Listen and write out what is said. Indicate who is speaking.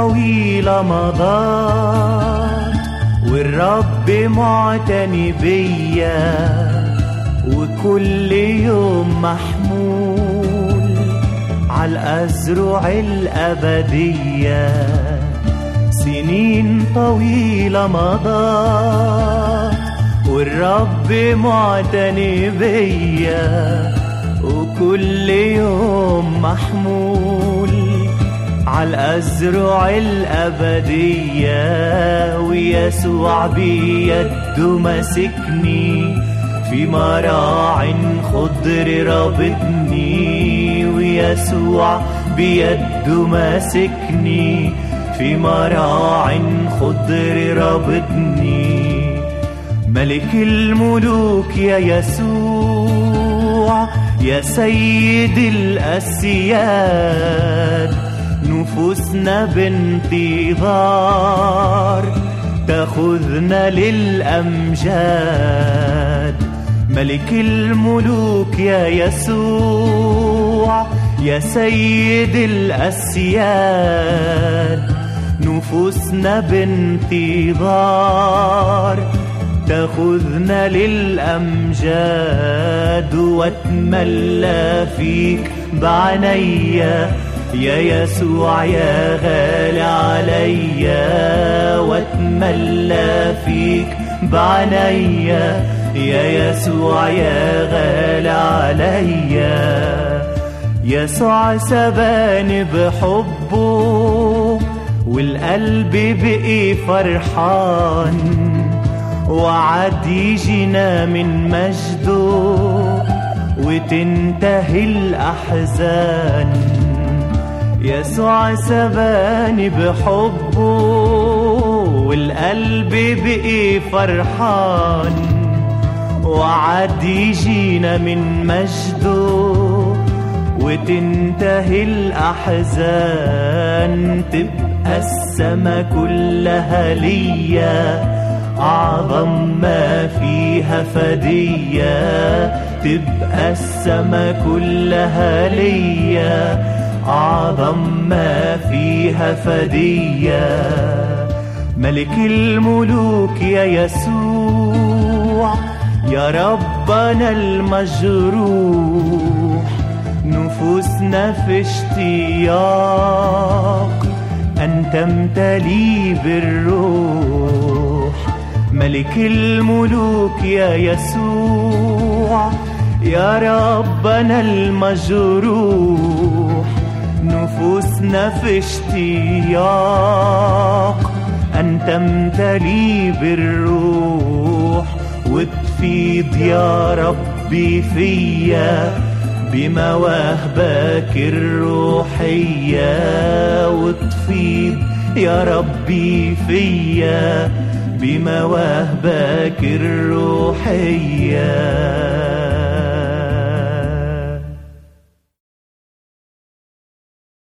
Speaker 1: طويلة مضت والرب معتني بيا وكل يوم محمول عالأزرع الأبدية سنين طويلة مضت والرب معتني بيا وكل يوم محمول عالأزرع الأبدية ويسوع بيده ماسكني في مراع خضر رابطني ويسوع بيده ماسكني في مراع خضر رابطني ملك الملوك يا يسوع يا سيد الأسياد نفوسنا بانتظار تاخذنا للأمجاد ملك الملوك يا يسوع يا سيد الأسياد نفوسنا بانتظار تاخذنا للأمجاد واتملى فيك بعنيا يا يسوع يا غالي عليا واتملى فيك بعنيا يا يسوع يا غالي عليا يسوع سباني بحبه والقلب بقي فرحان وعد يجينا من مجده وتنتهي الأحزان يسوع سباني بحبه والقلب بقي فرحان وعد يجينا من مجده وتنتهي الأحزان تبقى السما كلها ليا أعظم ما فيها فدية تبقى السما كلها ليا أعظم ما فيها فدية ملك الملوك يا يسوع يا ربنا المجروح نفوسنا في اشتياق أن تمتلي بالروح ملك الملوك يا يسوع يا ربنا المجروح نفوسنا في اشتياق أن تمتلي بالروح وتفيض يا ربي فيا بمواهبك الروحية وتفيض يا ربي فيا بمواهبك الروحيه